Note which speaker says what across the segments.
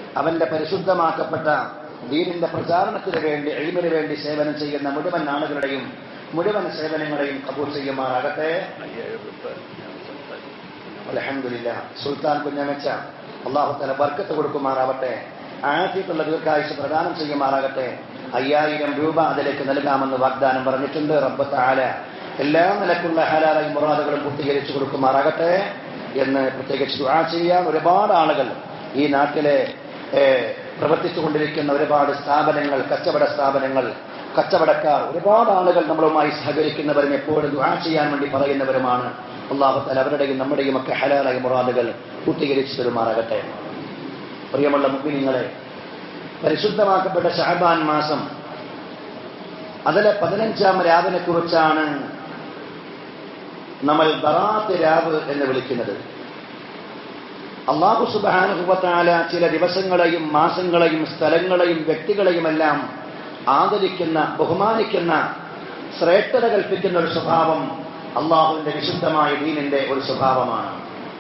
Speaker 1: അവന്റെ പരിശുദ്ധമാക്കപ്പെട്ട ദീനിന്റെ പ്രചാരണത്തിന് വേണ്ടി എളിമിന് വേണ്ടി സേവനം ചെയ്യുന്ന മുഴുവൻ ആളുകളുടെയും മുഴുവൻ സേവനങ്ങളെയും കബൂർ ചെയ്യുമാറാകട്ടെ അലഹമില്ല സുൽത്താൻ കുഞ്ഞമച്ച അള്ളാഹു തല ബർക്കത്ത് കൊടുക്കുമാറാവട്ടെ ആദ്യത്തുള്ള ദീർഘായുസ് പ്രദാനം ചെയ്യുമാറാകട്ടെ അയ്യായിരം രൂപ അതിലേക്ക് നൽകാമെന്ന് വാഗ്ദാനം പറഞ്ഞിട്ടുണ്ട് റബ്ബത്ത് ആല എല്ലാ നിലക്കുള്ള ഹലാലായി മുറാദുകളും പൂർത്തീകരിച്ചു കൊടുക്കുമാറാകട്ടെ എന്ന് പ്രത്യേകിച്ച് ദുആ ചെയ്യാൻ ഒരുപാട് ആളുകൾ ഈ നാട്ടിലെ ഏഹ്, പ്രവർത്തിച്ചുകൊണ്ടിരിക്കുന്ന ഒരുപാട് സ്ഥാപനങ്ങൾ കച്ചവട സ്ഥാപനങ്ങൾ കച്ചവടക്കാർ ഒരുപാട് ആളുകൾ നമ്മളുമായി സഹകരിക്കുന്നവരും എപ്പോഴും ദുആ ചെയ്യാൻ വേണ്ടി പറയുന്നവരുമാണ് അള്ളാഹുത്താൽ അവരുടെയും നമ്മുടെയും ഒക്കെ ഹലാലായ മുറാദുകൾ പൂർത്തീകരിച്ചു തരുമാറാകട്ടെ പ്രിയമുള്ള മുഗ്മിനിങ്ങളെ പരിശുദ്ധമാക്കപ്പെട്ട ഷഹബാൻ മാസം അതിലെ പതിനഞ്ചാം രാവിനെ കുറിച്ചാണ് നമ്മൾ ബറാത്ത് രാവ് എന്ന് വിളിക്കുന്നത് അള്ളാഹു സുബാനുഭവത്താല ചില ദിവസങ്ങളെയും മാസങ്ങളെയും സ്ഥലങ്ങളെയും വ്യക്തികളെയുമെല്ലാം ആദരിക്കുന്ന ബഹുമാനിക്കുന്ന ശ്രേഷ്ഠത കൽപ്പിക്കുന്ന ഒരു സ്വഭാവം അള്ളാഹുവിന്റെ വിശുദ്ധമായ ദീനിന്റെ ഒരു സ്വഭാവമാണ്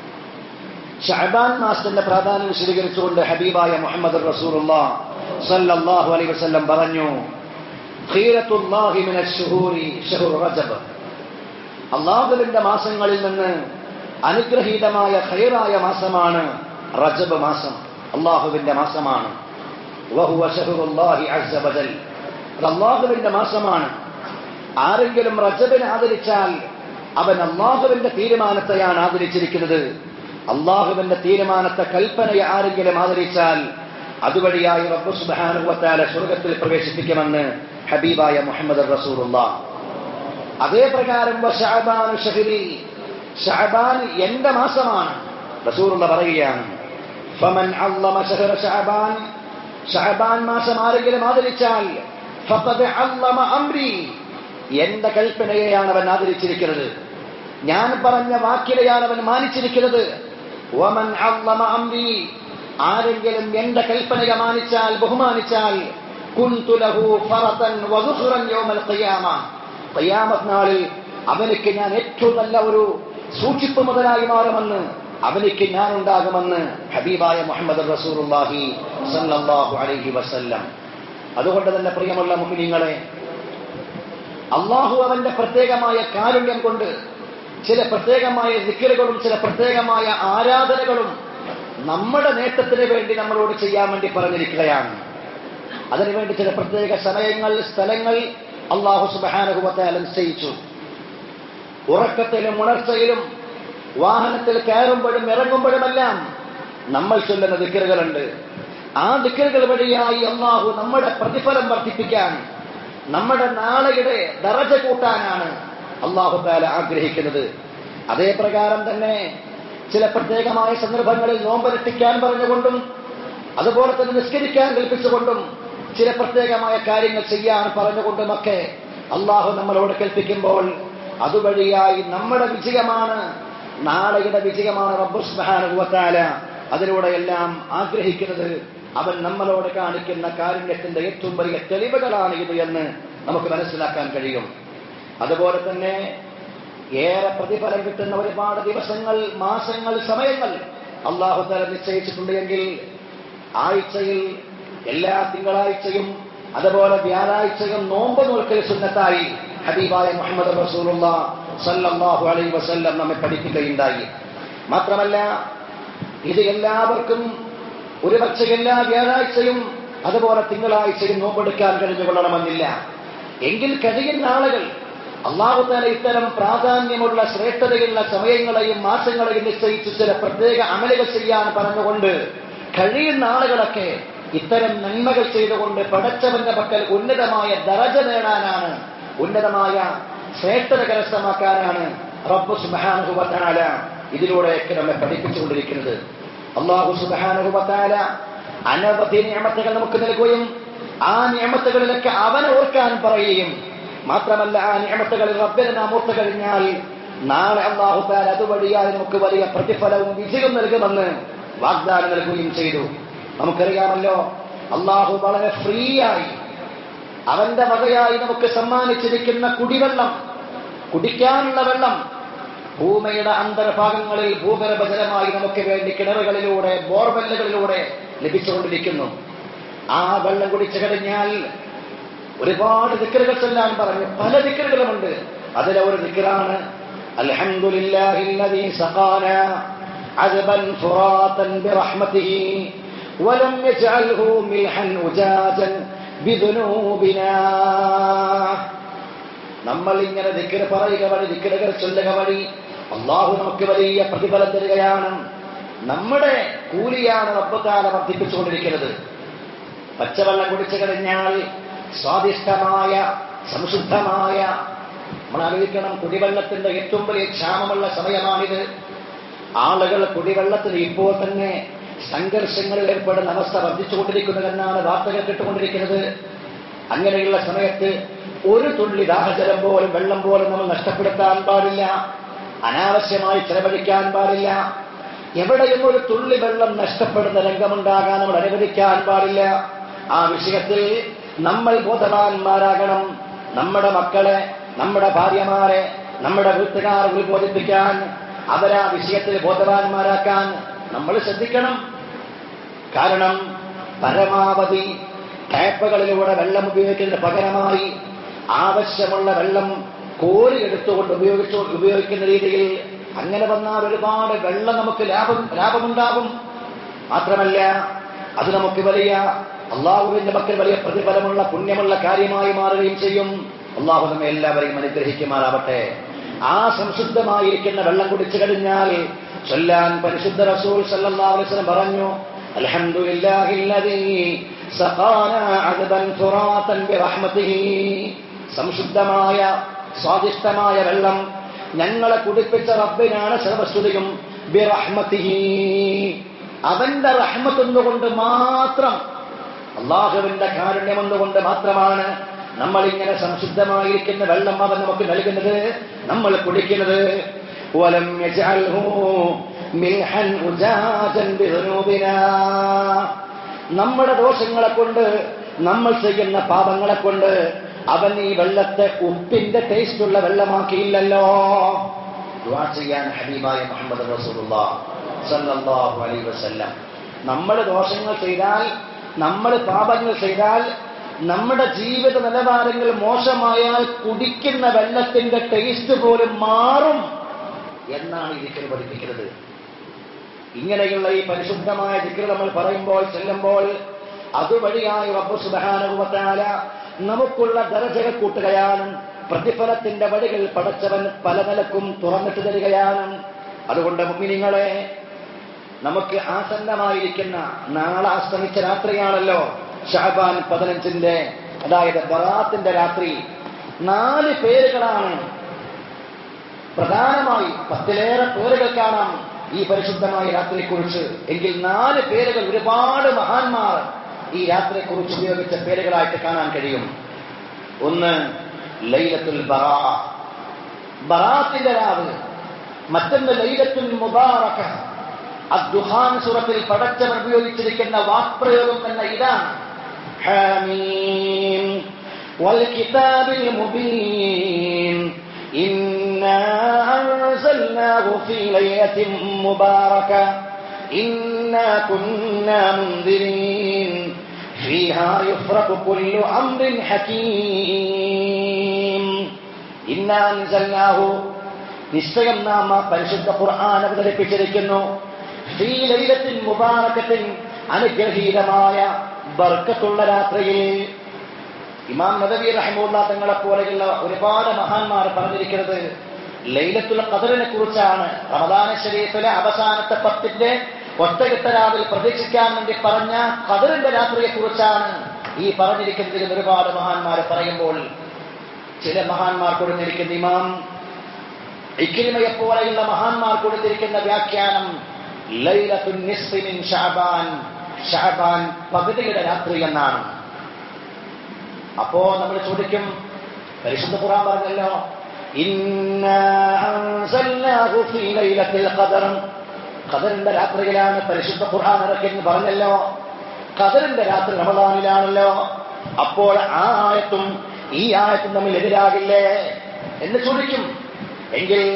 Speaker 1: ഷഹബാൻ മാസത്തിന്റെ പ്രാധാന്യം വിശദീകരിച്ചുകൊണ്ട് ഹബീബായ മുഹമ്മദ് റസൂലുള്ള സല്ലല്ലാഹു അലൈഹി വസല്ലം പറഞ്ഞു ഖീറത്തുല്ലാഹി മിനശ് ശുഹൂരി ശഹ്റു റജബ് അള്ളാഹുവിന്റെ മാസങ്ങളിൽ നിന്ന് അനുഗ്രഹീതമായ ഖൈറായ മാസമാണ് റജബ് മാസം അള്ളാഹുവിന്റെ മാസമാണ് വഹുവ ശഹ്റുല്ലാഹി അസ്സ വജൽ അത് അള്ളാഹുവിന്റെ മാസമാണ് ആരെങ്കിലും റജബിനെ ആദരിച്ചാൽ അവൻ അള്ളാഹുവിന്റെ തീരുമാനത്തെയാണ് ആദരിച്ചിരിക്കുന്നത് അള്ളാഹുവിന്റെ തീരുമാനത്തെ കൽപ്പനയെ ആരെങ്കിലും ആദരിച്ചാൽ അതുവഴിയായി റബ്ബു സുബാനുവത്താല സ്വർഗത്തിൽ പ്രവേശിപ്പിക്കുമെന്ന് ഹബീബായ മുഹമ്മദ് റസൂലുള്ള അതേ പ്രകാരം ഷഹബാൻ ഷഹരി ഷഹബാൻ എന്റെ മാസമാണ് റസൂലുള്ള പറയുകയാണ് ഫമൻ അള്ളമ ഷഹറ ഷഹബാൻ ഷഹബാൻ മാസം ആരെങ്കിലും ആദരിച്ചാൽ ഫഖദ് അള്ളമ അംരി എന്റെ കൽപ്പനയെയാണ് അവൻ ആദരിച്ചിരിക്കുന്നത് ഞാൻ പറഞ്ഞ വാക്കിനെയാണ് അവൻ മാനിച്ചിരിക്കുന്നത് വമൻ അള്ളമ അംരി ആരെങ്കിലും എന്റെ കൽപ്പനയെ മാനിച്ചാൽ ബഹുമാനിച്ചാൽ കുന്തു ലഹു ഫറതൻ വദുഖ്റൻ യൗമൽ ഖിയാമ ഖിയാമത്ത് നാളിൽ അവനിക്ക് ഞാൻ ഏറ്റവും നല്ല ഒരു സൂക്ഷിപ്പ് മുതലായി മാറുമെന്ന് അവനിക്ക് ഞാൻ ഉണ്ടാകുമെന്ന് ഹബീബായ മുഹമ്മദ് റസൂലുള്ളാഹി സല്ലല്ലാഹു അലൈഹി വസല്ലം അതുകൊണ്ട് തന്നെ പ്രിയമുള്ള മുഅ്മിനീങ്ങളെ അള്ളാഹു അവന്റെ പ്രത്യേകമായ കാരുണ്യം കൊണ്ട് ചില പ്രത്യേകമായ ദിക്കറുകളും ചില പ്രത്യേകമായ ആരാധനകളും നമ്മുടെ നേട്ടത്തിന് വേണ്ടി നമ്മളോട് ചെയ്യാൻ വേണ്ടി പറഞ്ഞിരിക്കുകയാണ് അതിനുവേണ്ടി ചില പ്രത്യേക സമയങ്ങൾ സ്ഥലങ്ങൾ അള്ളാഹു സുബാനുഭവത്തെ നിശ്ചയിച്ചു ഉറക്കത്തിലും ഉണർച്ചയിലും വാഹനത്തിൽ കയറുമ്പോഴും ഇറങ്ങുമ്പോഴുമെല്ലാം നമ്മൾ ചൊല്ലുന്ന ദിക്കറുകളുണ്ട് ആ ദിക്കറുകൾ വഴിയായി അള്ളാഹു നമ്മുടെ പ്രതിഫലം വർദ്ധിപ്പിക്കാൻ നമ്മുടെ നാളെയുടെ ദറജ കൂട്ടാനാണ് അള്ളാഹു താല ആഗ്രഹിക്കുന്നത് അതേ പ്രകാരം തന്നെ ചില പ്രത്യേകമായ സന്ദർഭങ്ങളിൽ നോമ്പനുഷ്ഠിക്കാൻ പറഞ്ഞുകൊണ്ടും അതുപോലെ തന്നെ നിസ്കരിക്കാൻ കൽപ്പിച്ചുകൊണ്ടും ചില പ്രത്യേകമായ കാര്യങ്ങൾ ചെയ്യാൻ പറഞ്ഞുകൊണ്ടുമൊക്കെ അള്ളാഹു നമ്മളോട് കൽപ്പിക്കുമ്പോൾ അതുവഴിയായി നമ്മുടെ വിജയമാണ് നാളെയുടെ വിജയമാണ് റബ്ബുസ്ബാനുവത്താല അതിലൂടെ എല്ലാം ആഗ്രഹിക്കുന്നത് അവൻ നമ്മളോട് കാണിക്കുന്ന കാരുണ്യത്തിന്റെ ഏറ്റവും വലിയ തെളിവുകളാണ് ഇത് എന്ന് നമുക്ക് മനസ്സിലാക്കാൻ കഴിയും അതുപോലെ തന്നെ ഏറെ പ്രതിഫലം കിട്ടുന്ന ഒരുപാട് ദിവസങ്ങൾ മാസങ്ങൾ സമയങ്ങൾ അള്ളാഹു തല നിശ്ചയിച്ചിട്ടുണ്ട് എങ്കിൽ ആഴ്ചയിൽ എല്ലാ തിങ്കളാഴ്ചയും അതുപോലെ വ്യാഴാഴ്ചയും നോമ്പ് നോൽക്കൽ സുന്നത്തായി ഹബീബായ മുഹമ്മദ് റസൂലുള്ള സല്ലല്ലാഹു അലൈഹി വസല്ലം നമ്മെ പഠിപ്പിക്കുകയുണ്ടായി മാത്രമല്ല ഇത് എല്ലാവർക്കും ഒരുപക്ഷെ എല്ലാ വ്യാഴാഴ്ചയും അതുപോലെ തിങ്കളാഴ്ചയും നോമ്പെടുക്കാൻ കഴിഞ്ഞുകൊള്ളണമെന്നില്ല എങ്കിൽ കഴിയുന്ന ആളുകൾ അള്ളാഹുത്താല ഇത്തരം പ്രാധാന്യമുള്ള ശ്രേഷ്ഠതയുള്ള സമയങ്ങളെയും മാസങ്ങളെയും നിശ്ചയിച്ച് ചില പ്രത്യേക അമലുകൾ ചെയ്യാൻ പറഞ്ഞുകൊണ്ട് കഴിയുന്ന ആളുകളൊക്കെ ഇത്തരം നന്മകൾ ചെയ്തുകൊണ്ട് പടച്ചവന്റെ പക്കൽ ഉന്നതമായ ദറജ നേടാനാണ് ഉന്നതമായ ശ്രേഷ്ഠത കരസ്ഥമാക്കാനാണ് റബ്ബു സുബാനുഭവത്താല ഇതിലൂടെയൊക്കെ നമ്മെ പഠിപ്പിച്ചുകൊണ്ടിരിക്കുന്നത് അള്ളാഹു സുബാനുഭവത്താല അനവധി നിയമത്തുകൾ നമുക്ക് നൽകുകയും ആ നിയമത്തുകളിലൊക്കെ അവനെ ഓർക്കാൻ പറയുകയും മാത്രമല്ല ആ നിയമത്തുകളിൽ റബ്ബിനെ നാം ഓർത്തു കഴിഞ്ഞാൽ നാളെ അള്ളാഹു താല അതുവഴിയായി നമുക്ക് വലിയ പ്രതിഫലവും വിജയവും നൽകുമെന്ന് വാഗ്ദാനം നൽകുകയും ചെയ്തു നമുക്കറിയാമല്ലോ അള്ളാഹു വളരെ ഫ്രീ ആയി അവന്റെ വകയായി നമുക്ക് സമ്മാനിച്ചിരിക്കുന്ന കുടിവെള്ളം കുടിക്കാനുള്ള വെള്ളം ഭൂമിയുടെ അന്തർഭാഗങ്ങളിൽ ഭൂഗർഭജലമായി നമുക്ക് വേണ്ടി കിണറുകളിലൂടെ ബോർവെല്ലുകളിലൂടെ ലഭിച്ചുകൊണ്ടിരിക്കുന്നു ആ വെള്ളം കുടിച്ചു കഴിഞ്ഞാൽ ഒരുപാട് ദിക്കറുകൾ ചൊല്ലാൻ പറഞ്ഞു പല ദിക്കറുകളുമുണ്ട് അതിലെ ഒരു ദിക്കറാണ് അൽഹംദുലില്ലാഹില്ലദീ സഖാന عذبا فراتا برحمته ولم يجعله ملحا أجاجا بذنوبنا നമ്മൾ ഇങ്ങനെ ദിക്കറ് പറയുക വഴി ദിക്കറുകൾ ചൊല്ലുക വഴി അള്ളാഹു നമുക്ക് വലിയ പ്രതിഫലം തരികയാണ് നമ്മുടെ കൂലിയാണ് റബ്ബത്താല വർദ്ധിപ്പിച്ചുകൊണ്ടിരിക്കുന്നത് പച്ചവെള്ളം കുടിച്ചു കഴിഞ്ഞാൽ സ്വാദിഷ്ടമായ സംശുദ്ധമായ നമ്മൾ ആലോചിക്കണം കുടിവെള്ളത്തിന്റെ ഏറ്റവും വലിയ ക്ഷാമമുള്ള സമയമാണിത് ആളുകൾ കുടിവെള്ളത്തിന് ഇപ്പോൾ തന്നെ സംഘർഷങ്ങളിൽ ഏർപ്പെടുന്ന അവസ്ഥ വർദ്ധിച്ചുകൊണ്ടിരിക്കുന്നതെന്നാണ് വാർത്തകൾ കേട്ടുകൊണ്ടിരിക്കുന്നത് അങ്ങനെയുള്ള സമയത്ത് ഒരു തുള്ളി ദാഹജലം പോലും വെള്ളം പോലും നമ്മൾ നഷ്ടപ്പെടുത്താൻ പാടില്ല അനാവശ്യമായി ചെലവഴിക്കാൻ പാടില്ല എവിടെയും ഒരു തുള്ളി വെള്ളം നഷ്ടപ്പെടുന്ന രംഗമുണ്ടാകാൻ നമ്മൾ അനുവദിക്കാൻ പാടില്ല ആ വിഷയത്തിൽ നമ്മൾ ബോധവാന്മാരാകണം നമ്മുടെ മക്കളെ നമ്മുടെ ഭാര്യമാരെ നമ്മുടെ വീട്ടുകാർ ഉത്ബോധിപ്പിക്കാൻ അവരാ വിഷയത്തിൽ ബോധവാന്മാരാക്കാൻ നമ്മൾ ശ്രദ്ധിക്കണം കാരണം പരമാവധി ടാപ്പുകളിലൂടെ വെള്ളം ഉപയോഗിക്കുന്നതിന് പകരമായി ആവശ്യമുള്ള വെള്ളം കോരിയെടുത്തുകൊണ്ട് ഉപയോഗിച്ചു ഉപയോഗിക്കുന്ന രീതിയിൽ അങ്ങനെ വന്നാൽ ഒരുപാട് വെള്ളം നമുക്ക് ലാഭം ലാഭമുണ്ടാകും മാത്രമല്ല അത് നമുക്ക് വലിയ അള്ളാഹുവിന്റെ മക്കൾ വലിയ പ്രതിഫലമുള്ള പുണ്യമുള്ള കാര്യമായി മാറുകയും ചെയ്യും അള്ളാഹു നമ്മെ എല്ലാവരെയും അനുഗ്രഹിക്കുമാറാവട്ടെ ആ സംശുദ്ധമായിരിക്കുന്ന വെള്ളം കുടിച്ചു കഴിഞ്ഞാൽ ചൊല്ലാൻ പരിശുദ്ധ റസൂൽ സല്ലല്ലാഹു അലൈഹി വസല്ലം പറഞ്ഞു അൽഹംദുലില്ലാഹില്ലദീ സഖാനാ അദബൻ ഫുറാതൻ ബിറഹ്മതിഹി സംശുദ്ധമായ സ്വാദിഷ്ടമായ വെള്ളം ഞങ്ങളെ കുടിപ്പിച്ച റബ്ബിനാണ് സർവസ്തുതിയും ബിറഹ്മതിഹി അവന്റെ റഹ്മത്തൊന്നുകൊണ്ട് മാത്രം അള്ളാഹുവിന്റെ കാരുണ്യമൊന്നുകൊണ്ട് മാത്രമാണ് നമ്മൾ ഇങ്ങനെ സംശുദ്ധമായിരിക്കുന്ന വെള്ളം അവൻ നമുക്ക് നൽകുന്നത് നമ്മൾ കുടിക്കുന്നത് വലം യജഅൽഹു മിൽഹൻ ഉജാജൻ ബിദുനൂബിനാ നമ്മുടെ ദോഷങ്ങളെ കൊണ്ട് നമ്മൾ ചെയ്യുന്ന പാപങ്ങളെ കൊണ്ട് അവൻ ഈ വെള്ളത്തെ ഉപ്പിന്റെ ടേസ്റ്റുള്ള വെള്ളമാക്കിയില്ലല്ലോ ദുആ ചെയ്യാൻ ഹബീബായ മുഹമ്മദ് റസൂലുള്ളാഹ് സല്ലല്ലാഹു അലൈഹി വസല്ലം നമ്മൾ ദോഷങ്ങൾ ചെയ്താൽ നമ്മൾ പാപങ്ങൾ ചെയ്താൽ നമ്മുടെ ജീവിത നിലവാരങ്ങൾ മോശമായാൽ കുടിക്കുന്ന വെള്ളത്തിന്റെ ടേസ്റ്റ് പോലും മാറും എന്നാണ് ഈ ദിക്കർ പഠിപ്പിക്കുന്നത് ഇങ്ങനെയുള്ള ഈ പരിശുദ്ധമായ ദിക്കർ നമ്മൾ പറയുമ്പോൾ ചെല്ലുമ്പോൾ അതുവഴിയായി റബ്ബു സുബാനുഭവത്താല നമുക്കുള്ള ദരജകൾ കൂട്ടുകയാണ് പ്രതിഫലത്തിന്റെ വഴികൾ പടച്ചവൻ പല നിലക്കും തുറന്നിട്ട് തരികയാണ് അതുകൊണ്ട് മുമ്മിനിങ്ങളെ നമുക്ക് ആസന്നമായിരിക്കുന്ന നാളെ അസ്തമിച്ച രാത്രിയാണല്ലോ ഷഹബാൻ പതിനഞ്ചിന്റെ അതായത് ബറാത്തിന്റെ രാത്രി നാല് പേരുകളാണ് പ്രധാനമായി പത്തിലേറെ പേരുകൾ കാണാം ഈ പരിശുദ്ധമായ രാത്രിയെക്കുറിച്ച് എങ്കിൽ നാല് പേരുകൾ ഒരുപാട് മഹാന്മാർ ഈ രാത്രിയെക്കുറിച്ച് ഉപയോഗിച്ച പേരുകളായിട്ട് കാണാൻ കഴിയും ഒന്ന് ലൈലത്തുൽ ബറാ ബറാത്തിന്റെ രാവ് മറ്റൊന്ന് ലൈലത്തുൽ മുബാറക അദ്ദുഹാൻ സുറത്തിൽ പടച്ചവൻ ഉപയോഗിച്ചിരിക്കുന്ന വാക്പ്രയോഗം തന്നെ ഇതാണ് حميم والكتاب المبين إنا أنزلناه في ليلة مباركة إنا كنا منذرين فيها يفرق كل أمر حكيم إنا أنزلناه നിശ്ചയം നാം ആ പരിശുദ്ധ ഖുർആൻ അവതരിപ്പിച്ചിരിക്കുന്നു ഫീ ലൈലത്തിൻ മുബാറക്കത്തിൻ അനുഗ്രഹീതമായ ബർക്കത്തുള്ള രാത്രിയിൽ ഇമാം നദവി റഹ്മുല്ല തങ്ങളെ പോലെയുള്ള ഒരുപാട് മഹാന്മാർ പറഞ്ഞിരിക്കുന്നത് ലൈലത്തുൽ ഖദറിനെ കുറിച്ചാണ് റമദാന ശരീഫിലെ അവസാനത്തെ പത്തിന്റെ ഒറ്റകെട്ടരാവിൽ പ്രതീക്ഷിക്കാൻ വേണ്ടി പറഞ്ഞ ഖദറിന്റെ രാത്രിയെ കുറിച്ചാണ് ഈ പറഞ്ഞിരിക്കുന്നത് എന്ന് ഒരുപാട് മഹാന്മാർ പറയുമ്പോൾ ചില മഹാന്മാർ കൊടുത്തിരിക്കുന്ന ഇമാം ഇക്രിമയെ പോലെയുള്ള മഹാന്മാർ കൊടുത്തിരിക്കുന്ന വ്യാഖ്യാനം ലൈലത്തുൻ നിസ്ഫി മിൻ ഷഅബാൻ ഷഅബാൻ പകുതിയുടെ രാത്രി എന്നാണ് അപ്പോ നമ്മൾ ചോദിക്കും പരിശുദ്ധ ഖുർആൻ പറഞ്ഞല്ലോ ഇന്നാ അൻസൽനാഹു ഫീ ലൈലത്തിൽ ഖദർ ഖദറിന്റെ രാത്രിയിലാണ് പരിശുദ്ധ ഖുർആൻ ഇറക്കിയെന്ന് പറഞ്ഞല്ലോ ഖദറിന്റെ രാത്രി റമദാനിലാണല്ലോ അപ്പോൾ ആ ആയത്തും ഈ ആയത്തും തമ്മിൽ എതിരാകില്ലേ എന്ന് ചോദിക്കും എങ്കിൽ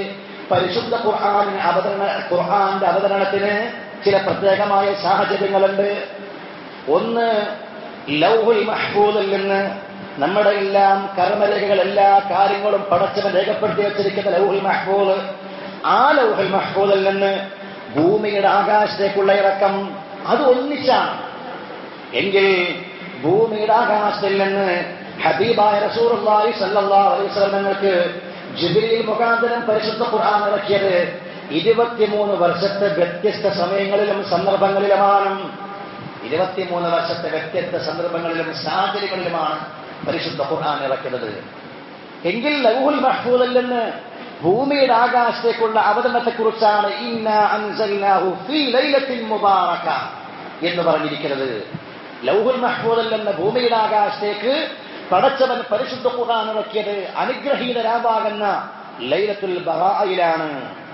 Speaker 1: പരിശുദ്ധ ഖുർആൻ അവതരണ ഖുർആന്റെ അവതരണത്തിന് ചില പ്രത്യേകമായ സാഹചര്യങ്ങളുണ്ട് ഒന്ന് ലൗഹുൽ മഹ്ഫൂദിൽ നിന്ന് നമ്മുടെ എല്ലാം കർമ്മരേഖകൾ എല്ലാ കാര്യങ്ങളും പടച്ചവൻ രേഖപ്പെടുത്തി വെച്ചിരിക്കുന്ന ലൗഹുൽ മഹ്ഫൂദ് ആ ലൗഹുൽ മഹ്ഫൂദിൽ നിന്ന് ഭൂമിയുടെ ആകാശത്തേക്കുള്ള ഇറക്കം അത് ഒന്നിച്ചാണ് എങ്കിൽ ഭൂമിയുടെ ആകാശത്തിൽ നിന്ന് ഹബീബായ റസൂറുള്ളാഹി സല്ലല്ലാഹു അലൈഹി വസല്ലം തങ്ങൾക്ക് ജിബ്രീൽ മുഖാന്തരം പരിശുദ്ധ ഖുർആൻ ഇറക്കിയത് ഇരുപത്തിമൂന്ന് വർഷത്തെ വ്യത്യസ്ത സമയങ്ങളിലും സന്ദർഭങ്ങളിലുമാണ് ഇരുപത്തിമൂന്ന് വർഷത്തെ വ്യത്യസ്ത സന്ദർഭങ്ങളിലും സാഹചര്യങ്ങളിലുമാണ് പരിശുദ്ധ ഖുർആൻ ഇറക്കുന്നത് എങ്കിൽ ലൗഹുൽ മഹ്ഫൂദിൽ നിന്ന് ഭൂമിയുടെ ആകാശത്തേക്കുള്ള അവതരണത്തെക്കുറിച്ചാണ് ഇന്ന അൻസൽനാഹു ഫീ ലൈലത്തിൻ മുബാറക എന്ന് പറഞ്ഞിരിക്കുന്നത് ലൗഹുൽ മഹ്ഫൂദിൽ നിന്ന് ഭൂമിയുടെ ആകാശത്തേക്ക് പടച്ചവൻ പരിശുദ്ധ ഖുർആൻ ഇറക്കിയത് അനുഗ്രഹീത രാവാകുന്ന ലൈലത്തുൽ ബറായിലാണ്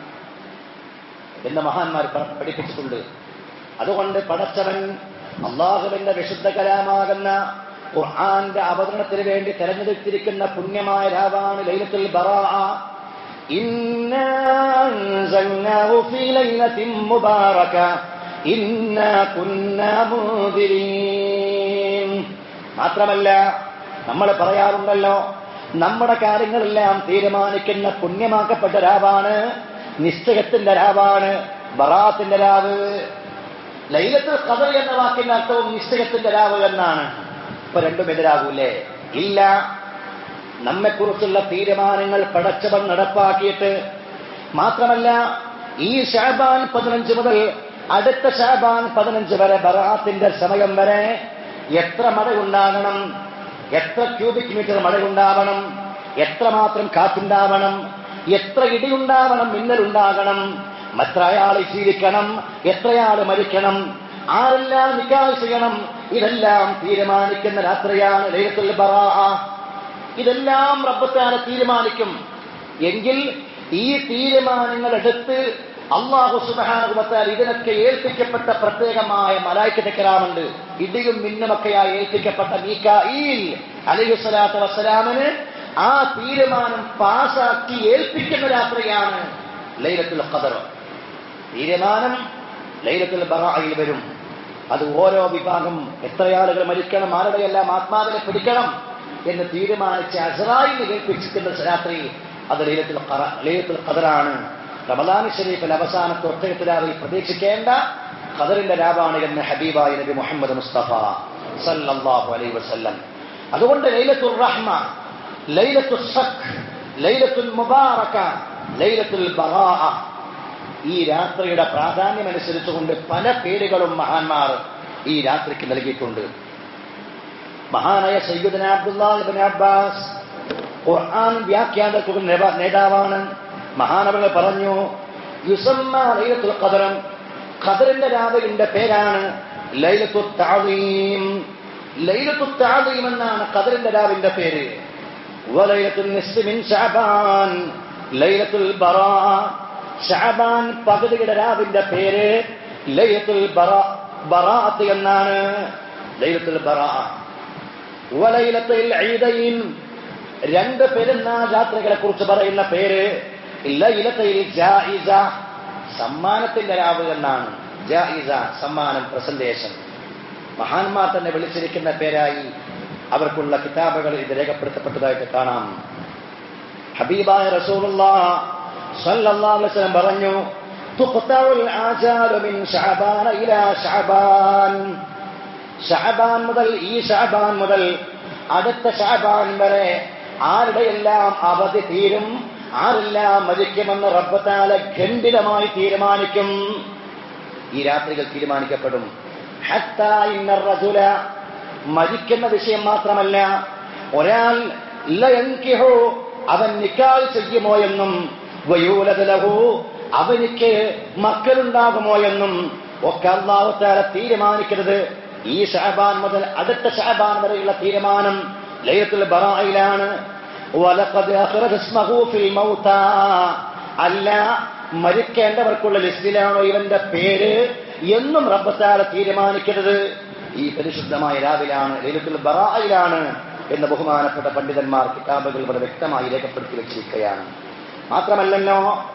Speaker 1: എന്ന് മഹാന്മാർ പ- പഠിപ്പിച്ചിട്ടുണ്ട് അതുകൊണ്ട് പടച്ചവൻ അള്ളാഹുവിന്റെ വിശുദ്ധ കലാമാകുന്ന ഖുർആന്റെ അവതരണത്തിന് വേണ്ടി തെരഞ്ഞെടുത്തിരിക്കുന്ന പുണ്യമായ രാവാണ് ലൈലത്തുൽ ബറാ ഇന്നാ അൻസൽനാഹു ഫീ ലൈലത്തിൻ മുബാറക ഇന്നാ കുന്നാ മുൻദിരീൻ മാത്രമല്ല നമ്മൾ പറയാറുണ്ടല്ലോ നമ്മുടെ കാര്യങ്ങളെല്ലാം തീരുമാനിക്കുന്ന പുണ്യമാക്കപ്പെട്ട രാവാണ് നിശ്ചയത്തിന്റെ രാവാണ് ബറാത്തിന്റെ രാവ് ലൈലത്തുൽ ഖദർ എന്ന വാക്കിന്റെ അർത്ഥവും നിശ്ചയത്തിന്റെ രാവ് എന്നാണ് ഇപ്പൊ രണ്ടും എതിരാകൂലേ ഇല്ല നമ്മെക്കുറിച്ചുള്ള തീരുമാനങ്ങൾ പടച്ചവൻ നടപ്പാക്കിയിട്ട് മാത്രമല്ല ഈ ഷാബാൻ പതിനഞ്ച് മുതൽ അടുത്ത ഷാബാൻ പതിനഞ്ച് വരെ ബറാത്തിന്റെ സമയം വരെ എത്ര മഴയുണ്ടാകണം എത്ര ക്യൂബിക് മീറ്റർ മഴയുണ്ടാവണം എത്രമാത്രം കാറ്റുണ്ടാവണം എത്ര ഇടിയുണ്ടാവണം മിന്നലുണ്ടാകണം മത്രയാൾ ജീവിക്കണം എത്രയാൾ മരിക്കണം ആരെല്ലാം നിക്കാൽ ചെയ്യണം ഇതെല്ലാം തീരുമാനിക്കുന്ന രാത്രിയാണ് ലൈലത്തുൽ ബറാഅ ഇതെല്ലാം റബ്ബത്താല തീരുമാനിക്കും എങ്കിൽ ഈ തീരുമാനങ്ങൾ എടുത്ത് അള്ളാഹു സുബാനുഭവത്താൽ ഇതിനൊക്കെ ഏൽപ്പിക്കപ്പെട്ട പ്രത്യേകമായ മലായിക്കത്തെ കലാമുണ്ട് ഇടിയും മിന്നുമൊക്കെയായി ഏൽപ്പിക്കപ്പെട്ട മീക്കായിൽ അലൈഹുസ്വലാത്തു വസ്സലാമിന് ആ തീരുമാനം പാസാക്കി ഏൽപ്പിക്കുന്ന രാത്രിയാണ് ലൈലത്തുൽ ഖദർ തീരുമാനം ലൈലത്തുൽ ബറായിൽ വരും അത് ഓരോ വിഭാഗം എത്ര ആളുകൾ മരിക്കണം ആരുടെയെല്ലാം ആത്മാവിനെ പിടിക്കണം എന്ന് തീരുമാനിച്ച് അസറായിന് കേൾപ്പിച്ചിട്ടുള്ള രാത്രി അത് ലൈലത്തുൽ ഖറ- ലൈലത്തുൽ ഖദറാണ് റമദാൻ ഷരീഫിൽ അവസാനത്തെ ഒറ്റയത്തിലാവിൽ പ്രതീക്ഷിക്കേണ്ട ഖദറിന്റെ രാവാണ് എന്ന് ഹബീബായി നബി മുഹമ്മദ് മുസ്തഫ സല്ലല്ലാഹു അലൈഹി വസല്ലം അതുകൊണ്ട് ലൈലത്തുൽ റഹ്മ ലൈലത്തുൽ സഖ് ലൈലത്തുൽ മുബാറക ലൈലത്തുൽ ബറാഅ ഈ രാത്രിയുടെ പ്രാധാന്യം അനുസരിച്ചുകൊണ്ട് പല പേരുകളും മഹാന്മാർ ഈ രാത്രിക്ക് നൽകിയിട്ടുണ്ട് മഹാനായ സയ്യിദ്ന അബ്ദുല്ലാഹിബിൻ അബ്ബാസ് ഖുർആൻ വ്യാഖ്യാനത്തിൽ നേതാവാണ് മഹാനവകൾ പറഞ്ഞു യുസമ്മ ലൈലത്തുൽ ഖദറം ഖദറിന്റെ രാവിലിന്റെ പേരാണ് ലൈലത്തു താളീം ലൈലത്തു താളീം എന്നാണ് ഖദറിന്റെ രാവിന്റെ പേര് വലൈലത്തുൽ നിസ്ഫി മിൻ ശഅബാൻ ലൈലത്തുൽ ബറാ ഷാബാൻ പകുതിയുടെ രാവിന്റെ പേര് ലൈലത്തുൽ ബറാ ബറാഅത്ത് എന്നാണ് ലൈലത്തുൽ ബറാ വലൈലത്തുൽ ഈദൈൻ രണ്ട് പെരുന്നാൾ രാത്രികളെ കുറിച്ച് പറയുന്ന പേര് ലൈലത്തുൽ ജായിസ സമ്മാനത്തിന്റെ രാവ് എന്നാണ് ജായിസ സമ്മാനം പ്രസന്റേഷൻ മഹാന്മാർ തന്നെ വിളിച്ചിരിക്കുന്ന പേരായി അവർക്കുള്ള കിതാബുകൾ ഇത് രേഖപ്പെടുത്തപ്പെട്ടതായിട്ട് കാണാം ഹബീബായ റസൂലുള്ളാഹ് സല്ലല്ലാഹു അലൈഹി വസല്ലം പറഞ്ഞു തുഖ്തഉൽ ആജാലു മിൻ ശഅബാന ഇലാ ശഅബാൻ ഷഅബാൻ മുതൽ ഈ ഷഅബാൻ മുതൽ അടുത്ത ഷഅബാൻ വരെ ആരുടെയെല്ലാം അവധി തീരും ആരെല്ലാം മരിക്കുമെന്ന് റബ്ബത്താല ഖണ്ഡിതമായി തീരുമാനിക്കും ഈ രാത്രികൾ തീരുമാനിക്കപ്പെടും ഹത്താ ഇന്ന റജുല മരിക്കുന്ന വിഷയം മാത്രമല്ല ഒരാൾ ലയൻകിഹു അവൻ നിക്കാൽ ചെയ്യുമോ എന്നും വയൂലദ ലഹു അവനിക്ക് മക്കളുണ്ടാകുമോ എന്നും ഒക്കെ അള്ളാഹുത്താല തീരുമാനിക്കരുത് ഈ ഷഹബാൻ മുതൽ അടുത്ത ഷഹബാൻ വരെയുള്ള തീരുമാനം ലയത്തുൽ ബറായിലാണ് വലഖദ് അഖ്റജ ഇസ്മഹു ഫിൽ മൗതാ അല്ല മരിക്കേണ്ടവർക്കുള്ള ലിസ്റ്റിലാണോ ഇവന്റെ പേര് എന്നും റബ്ബത്താല തീരുമാനിക്കരുത് ഈ പരിശുദ്ധമായ രാവിലാണ് ലൈലത്തുൽ ബറായിലാണ് എന്ന് ബഹുമാനപ്പെട്ട പണ്ഡിതന്മാർ കിതാബുകൾ വളരെ വ്യക്തമായി രേഖപ്പെടുത്തി വെച്ചിരിക്കുകയാണ് മാത്രമല്ലല്ലോ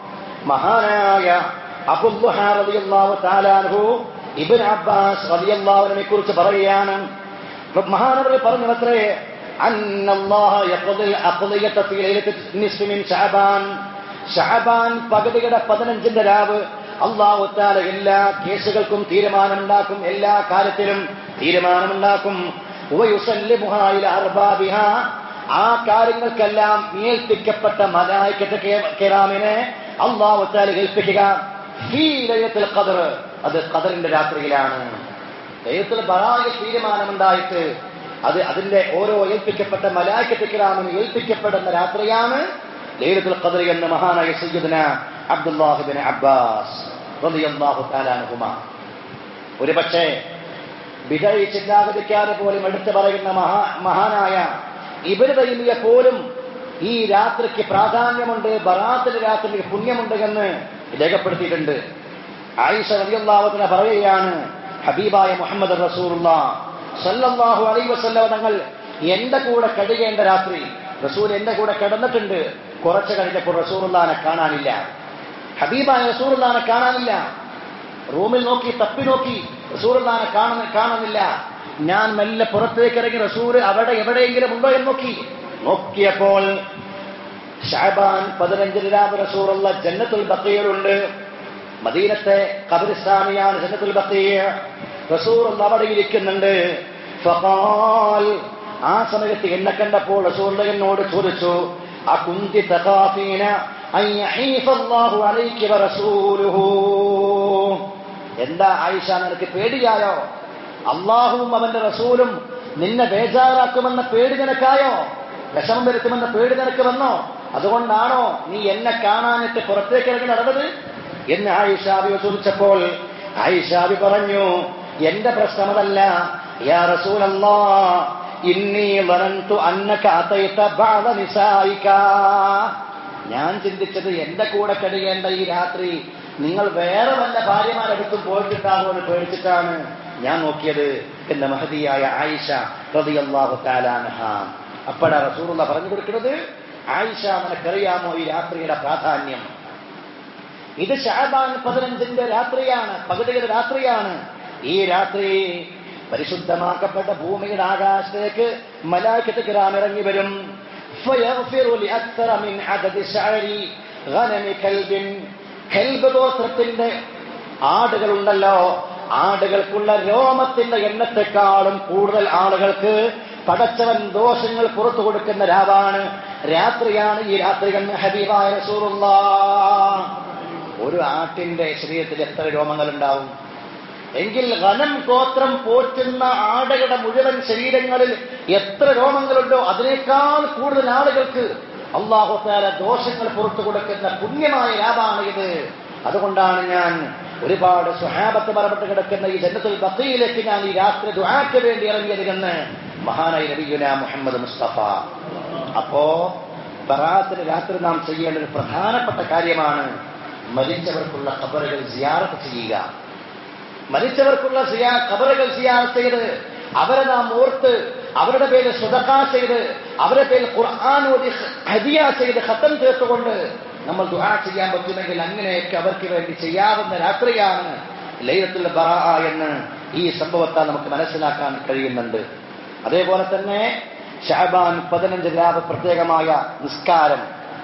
Speaker 1: മഹാനായ അബുദ്ദുഹ റളിയല്ലാഹു തആല അൻഹു ഇബ്ൻ അബ്ബാസ് റളിയല്ലാഹു അൻഹുവിനെ കുറിച്ച് പറയുകയാണ് മഹാനവർ പറഞ്ഞു അത്രേ അന്നല്ലാഹ യഖ്ദിൽ അഖ്ദിയത ഫീ ലൈലത്തി നിസ്ഫി മിൻ ശഅബാൻ ഷഅബാൻ പകുതിയുടെ പതിനഞ്ചിന്റെ രാവ് അള്ളാഹു താല എല്ലാ കേസുകൾക്കും തീരുമാനമുണ്ടാക്കും എല്ലാ കാര്യത്തിലും തീരുമാനമുണ്ടാക്കും ഉവയുസല്ലിമുഹാ ഇല അർബാബിഹാ. ആ കാര്യങ്ങൾക്കെല്ലാം ഏൽപ്പിക്കപ്പെട്ട മലായിക്കത്തെ കിറാമിനെ അള്ളാഹു താല ഏൽപ്പിക്കുക ഫീ ലൈലത്തുൽ ഖദർ അത് ഖദറിന്റെ രാത്രിയിലാണ് ലൈലത്തുൽ ബറായിൽ തീരുമാനമുണ്ടായിട്ട് അത് അതിന്റെ ഓരോ ഏൽപ്പിക്കപ്പെട്ട മലായിക്കത്തെ കിറാമിന് ഏൽപ്പിക്കപ്പെടുന്ന രാത്രിയാണ് ലൈലത്തുൽ ഖദർ എന്ന മഹാനായ സയ്യിദന അബ്ദുല്ലാഹിബിൻ അബ്ബാസ് റളിയല്ലാഹു തആല അൻഹുമ ഒരുപക്ഷേ ബിദൈ ചിന്താഗതിക്കാരെ പോലും എടുത്തു പറയുന്ന മഹാ മഹാനായ ഇബിന് തൈമിയ പോലും ഈ രാത്രിക്ക് പ്രാധാന്യമുണ്ട് ബറാത്തിന്റെ രാത്രിക്ക് പുണ്യമുണ്ട് എന്ന് രേഖപ്പെടുത്തിയിട്ടുണ്ട് ആയിഷ റളിയല്ലാഹുവിനെ പറയുകയാണ് ഹബീബായ മുഹമ്മദ് റസൂലുള്ള സല്ലല്ലാഹു അലൈഹി വസല്ലം തങ്ങൾ എന്റെ കൂടെ കഴിയേണ്ട രാത്രി റസൂൽ എന്റെ കൂടെ കിടന്നിട്ടുണ്ട് കുറച്ച് കഴിഞ്ഞപ്പോൾ റസൂറുല്ലാനെ കാണാനില്ല ഹബീബായ റസൂറുല്ലാനെ കാണാനില്ല റൂമിൽ നോക്കി തപ്പി നോക്കി റസൂറുല്ലാനെ കാണുന്ന കാണുന്നില്ല ഞാൻ മെല്ലെ പുറത്തേക്ക് ഇറങ്ങി റസൂർ അവിടെ എവിടെയെങ്കിലും ഉണ്ടോ എന്ന് നോക്കി നോക്കിയപ്പോൾ ഷാബാൻ പതിനഞ്ചിന് രാവ് റസൂറുള്ള ജന്നത്തുൽ ബക്കയിലുണ്ട് മദീനത്തെ ഖബറിസ്ഥാനിയാണ് ജന്നത്തുൽ ബക്കയ റസൂർ അവിടെ ഇരിക്കുന്നുണ്ട് ഫഖാൽ ആ സമയത്ത് എന്നെ കണ്ടപ്പോൾ റസൂൽ എന്നോട് ചോദിച്ചു അകുന്തി തഖാഫീന അൻ യഹീഫ അല്ലാഹു അലൈക വറസൂലുഹു എന്താ ആയിഷ നിനക്ക് പേടിയായോ അള്ളാഹുവും അവന്റെ റസൂലും നിന്നെ ബേജാറാക്കുമെന്ന പേടി നിനക്കായോ വിഷമം വരുത്തുമെന്ന പേടി നിനക്ക് വന്നോ അതുകൊണ്ടാണോ നീ എന്നെ കാണാനിട്ട് പുറത്തേക്ക് ഇറങ്ങി നടന്നത് എന്ന് ആയിഷാബി ചോദിച്ചപ്പോൾ ആയിഷാബി പറഞ്ഞു എന്റെ പ്രശ്നം അതല്ല യാ റസൂലല്ലാ ഇന്നി വനന്തു അന്നക അതൈത ബഅദ നിസായിക ഞാൻ ചിന്തിച്ചത് എന്റെ കൂടെ കഴിയേണ്ട ഈ രാത്രി നിങ്ങൾ വേറെ വല്ല ഭാര്യമാരെടുത്തും പോയിട്ടുണ്ടാകുമോ എന്ന് പേടിച്ചിട്ടാണ് ഞാൻ നോക്കിയത് എന്ന മഹതിയായ ആയിഷ റളിയല്ലാഹു തആല അൻഹ അപ്പോഴാ റസൂലുള്ള പറഞ്ഞു കൊടുക്കുന്നത് ആയിഷ നിനക്കറിയാമോ ഈ രാത്രിയുടെ പ്രാധാന്യം ഇത് ഷാബാൻ പതിനഞ്ചിന്റെ രാത്രിയാണ് പകുതിയുടെ രാത്രിയാണ് ഈ രാത്രി പരിശുദ്ധമാക്കപ്പെട്ട ഭൂമിയുടെ ആകാശത്തേക്ക് മലാഖത്ത് കിറാൻ ഇറങ്ങി വരും فيغفر لأكثر من عدد شعر غنم كلب കൽബ് ഗോത്രത്തിന്റെ ആടുകളുണ്ടല്ലോ ആടുകൾക്കുള്ള രോമത്തിന്റെ എണ്ണത്തെക്കാളും കൂടുതൽ ആളുകൾക്ക് പടച്ചവൻ ദോഷങ്ങൾ പുറത്തു കൊടുക്കുന്ന രാവാണ് രാത്രിയാണ് ഈ രാത്രി എന്ന് ഹബീബായ റസൂലുള്ള ഒരു ആട്ടിന്റെ ശരീരത്തിൽ എത്ര രോമങ്ങൾ ഉണ്ടാവും എങ്കിൽ ഘനം ഗോത്രം പോറ്റുന്ന ആടുകളുടെ മുഴുവൻ ശരീരങ്ങളിൽ എത്ര രോമങ്ങളുണ്ടോ അതിനേക്കാൾ കൂടുതൽ ആളുകൾക്ക് അള്ളാഹുത്താല ദോഷങ്ങൾ പുറത്തു കൊടുക്കുന്ന പുണ്യമായ ലാഭാണ് ഇത് അതുകൊണ്ടാണ് ഞാൻ ഒരുപാട് സുഹാബത്ത് മറപ്പെട്ട് കിടക്കുന്ന ഈ ജന്നത്തുൽ ബക്കയിലേക്ക് ഞാൻ ഈ രാത്രി ദുആക്ക് വേണ്ടി ഇറങ്ങിയത് എന്ന് മഹാനായി നബിയുന മുഹമ്മദ് മുസ്തഫ അപ്പോ ബറാത്തിന് രാത്രി നാം ചെയ്യേണ്ട ഒരു പ്രധാനപ്പെട്ട കാര്യമാണ് മരിച്ചവർക്കുള്ള ഖബറുകൾ സിയാറത്ത് ചെയ്യുക മരിച്ചവർക്കുള്ള സിയാ ഖബറുകൾ സിയാറത്ത് ചെയ്ത് അവരെ നാം ഓർത്ത് അവരുടെ പേര് സുതക്കാ ചെയ്ത് അവരുടെ പേരിൽ ഖുർആൻ ഓതി ഹദിയ ചെയ്ത് ഖത്തം ചേർത്തുകൊണ്ട് നമ്മൾ ദുആ ചെയ്യാൻ പറ്റുമെങ്കിൽ അങ്ങനെയൊക്കെ അവർക്ക് വേണ്ടി ചെയ്യാവുന്ന രാത്രിയാണ് ലൈലത്തുൽ ബറാ എന്ന് ഈ സംഭവത്താൽ നമുക്ക് മനസ്സിലാക്കാൻ കഴിയുന്നുണ്ട് അതേപോലെ തന്നെ ഷാബാൻ പതിനഞ്ച് രാവ് പ്രത്യേകമായ നിസ്കാരം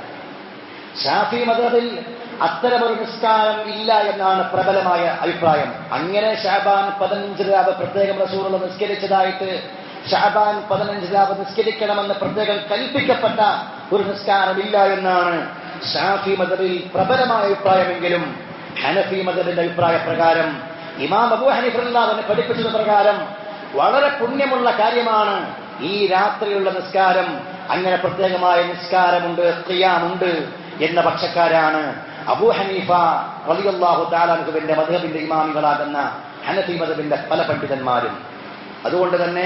Speaker 1: ഷാഫി മതത്തിൽ അത്തരമൊരു നിസ്കാരം ഇല്ല എന്നാണ് പ്രബലമായ അഭിപ്രായം അങ്ങനെ ഷാബാൻ പതിനഞ്ച് രാവ് പ്രത്യേകം റസൂറുള്ള നിസ്കരിച്ചതായിട്ട് ഷാബാൻ പതിനഞ്ച് രാവ് നിസ്കരിക്കണമെന്ന് പ്രത്യേകം കൽപ്പിക്കപ്പെട്ട ഒരു നിസ്കാരമില്ല എന്നാണ് ഷാഫി മതബിൽ പ്രബലമായ അഭിപ്രായമെങ്കിലും ഹനഫി മതബിന്റെ അഭിപ്രായ പ്രകാരം ഇമാം അബു ഹനിഫുല്ലാവിനെ പഠിപ്പിച്ചത് പ്രകാരം വളരെ പുണ്യമുള്ള കാര്യമാണ് ഈ രാത്രിയുള്ള നിസ്കാരം അങ്ങനെ പ്രത്യേകമായ നിസ്കാരമുണ്ട് ഖിയാമുണ്ട് എന്ന പക്ഷക്കാരാണ് അബൂ ഹനീഫ റളിയല്ലാഹു താലാൻഹുവിന്റെ മധുബിന്റെ ഇമാമികളാകുന്ന ഹനഫി മതബിന്റെ പല പണ്ഡിതന്മാരും അതുകൊണ്ട് തന്നെ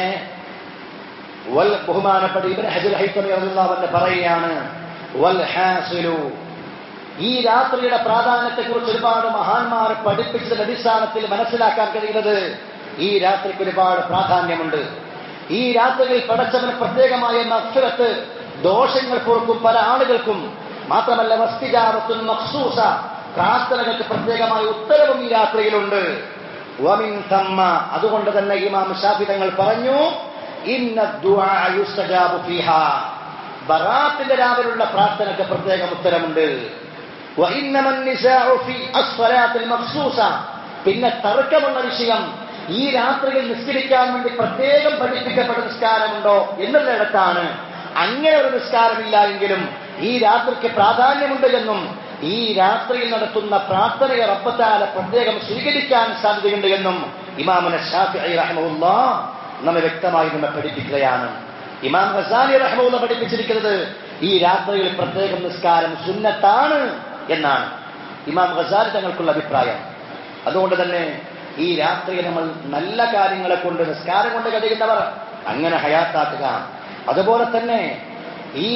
Speaker 1: വൽ ബഹുമാനപ്പെട്ട ഇബ്ൻ ഹജുൽ ഹൈത്തമി റളിയല്ലാഹു പറയുകയാണ് വൽ ഹാസിലു ഈ രാത്രിയുടെ പ്രാധാന്യത്തെക്കുറിച്ച് ഒരുപാട് മഹാന്മാർ പഠിപ്പിച്ചതിന്റെ അടിസ്ഥാനത്തിൽ മനസ്സിലാക്കാൻ കഴിയുന്നത് ഈ രാത്രിക്ക് ഒരുപാട് പ്രാധാന്യമുണ്ട് ഈ രാത്രിയിൽ പടച്ചവന് പ്രത്യേകമായ മത്സരത്ത് ദോഷങ്ങൾ പൊറുക്കും പല ആളുകൾക്കും മാത്രമല്ല വസ്തിജാറത്തും മഖ്സൂസ പ്രാർത്ഥനകൾക്ക് പ്രത്യേകമായ ഉത്തരവും ഈ രാത്രിയിലുണ്ട് വമിൻ തമ്മ അതുകൊണ്ട് തന്നെ ഇമാം ഷാഫി തങ്ങൾ പറഞ്ഞു ഇന്ന ദുആ യുസ്തജാബു ഫീഹാ ബറാത്തിന്റെ രാവിലുള്ള പ്രാർത്ഥനയ്ക്ക് പ്രത്യേകം ഉത്തരമുണ്ട് وإنما النساء في الصلاة المخصوصة പിന്നെ തർക്കമുള്ള വിഷയം ഈ രാത്രിയിൽ നിസ്കരിക്കാൻ വേണ്ടി പ്രത്യേകം പഠിപ്പിക്കപ്പെട്ട നിസ്കാരമുണ്ടോ എന്നുള്ളിടത്താണ് അങ്ങനെ ഒരു നിസ്കാരമില്ല എങ്കിലും ഈ രാത്രിക്ക് പ്രാധാന്യമുണ്ട് എന്നും ഈ രാത്രിയിൽ നടത്തുന്ന പ്രാർത്ഥനയെ റബ്ബത്താല പ്രത്യേകം സ്വീകരിക്കാൻ സാധ്യതയുണ്ട് എന്നും ഇമാമന ഷാഫി റഹ്മുല്ല നമ്മെ വ്യക്തമായി നമ്മെ പഠിപ്പിക്കുകയാണ് ഇമാം ഹസാനി റഹ്മുല്ല പഠിപ്പിച്ചിരിക്കുന്നത് ഈ രാത്രിയിൽ പ്രത്യേകം നിസ്കാരം സുന്നത്താണ് എന്നാണ് ഇമാം ഖസാലി തങ്ങൾക്കുള്ള അഭിപ്രായം അതുകൊണ്ട് തന്നെ ഈ രാത്രിയിൽ നമ്മൾ നല്ല കാര്യങ്ങളെ കൊണ്ട് നിസ്കാരം കൊണ്ട് കഴിയുന്നവർ അങ്ങനെ ഹയാത്താക്കുക അതുപോലെ തന്നെ ഈ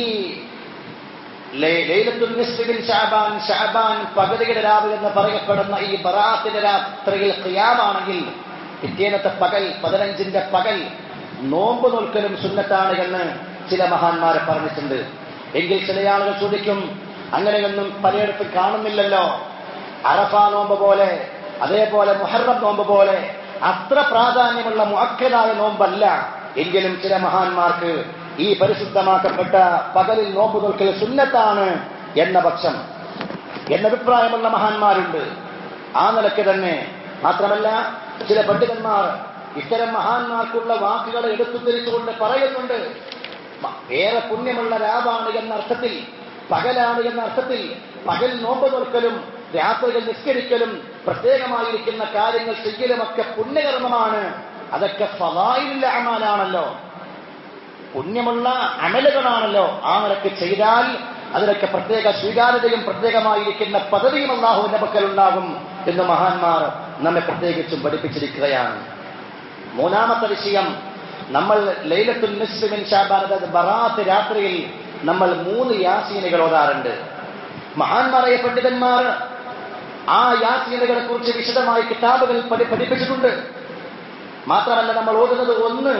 Speaker 1: ലൈ- ലൈലത്തുൽ നിസ്ഫിൽ ഷാബാൻ ഷാബാൻ പകലുകളുടെ രാവിലെ എന്ന് പറയപ്പെടുന്ന ഈ ബറാത്തിന്റെ രാത്രിയിൽ ഖിയാമാണെങ്കിൽ പിറ്റേന്നത്തെ പകൽ പതിനഞ്ചിന്റെ പകൽ നോമ്പ് നോൽക്കലും സുന്നത്താണ് എന്ന് ചില മഹാന്മാരെ പറഞ്ഞിട്ടുണ്ട് എങ്കിൽ ചില ആളുകൾ ചോദിക്കും അങ്ങനെയൊന്നും പലയിടത്തും കാണുന്നില്ലല്ലോ അറഫ നോമ്പ് പോലെ അതേപോലെ മുഹറം നോമ്പ് പോലെ അത്ര പ്രാധാന്യമുള്ള മുഅക്കദായ നോമ്പല്ല എങ്കിലും ചില മഹാന്മാർക്ക് ഈ പരിശുദ്ധമാക്കപ്പെട്ട പകലിൽ നോമ്പ് നോൽക്കൽ സുന്നത്താണ് എന്ന പക്ഷം എന്നഭിപ്രായമുള്ള മഹാന്മാരുണ്ട് ആ നിലയ്ക്ക് തന്നെ മാത്രമല്ല ചില പണ്ഡിതന്മാർ ഇത്തരം മഹാന്മാർക്കുള്ള വാക്കുകൾ എടുത്തു തിരിച്ചുകൊണ്ട് പറയുന്നുണ്ട് മ- ഏറെ പുണ്യമുള്ള രാവാണ് എന്ന അർത്ഥത്തിൽ പകലാണ് എന്ന അർത്ഥത്തിൽ പകൽ നോമ്പ് നോൽക്കലും രാത്രികൾ നിസ്കരിക്കലും പ്രത്യേകമായിരിക്കുന്ന കാര്യങ്ങൾ ചെയ്യലുമൊക്കെ പുണ്യകർമ്മമാണ് അതൊക്കെ ഫവായിലുള്ള അമാലാണല്ലോ പുണ്യമുള്ള അമലുകളാണല്ലോ ആ നിലക്ക് ചെയ്താൽ അതിനൊക്കെ പ്രത്യേക സ്വീകാര്യതയും പ്രത്യേകമായിരിക്കുന്ന പദവിയും അള്ളാഹുവിന്റെ പക്കൽ ഉണ്ടാകും എന്ന് മഹാന്മാർ നമ്മെ പ്രത്യേകിച്ചും പഠിപ്പിച്ചിരിക്കുകയാണ് മൂന്നാമത്തെ വിഷയം നമ്മൾ ലൈലത്തുൽ നിസ്ലിമിൻ ഷാബാൻ അതായത് ബറാത്ത് രാത്രിയിൽ നമ്മൾ മൂന്ന് യാസീനുകൾ ഓതാറുണ്ട് മഹാന്മാരായ പണ്ഡിതന്മാർ ആ യാസീനുകളെ കുറിച്ച് വിശദമായി കിതാബുകൾ പഠി പഠിപ്പിച്ചിട്ടുണ്ട് മാത്രമല്ല നമ്മൾ ഓതുന്നത് ഒന്ന്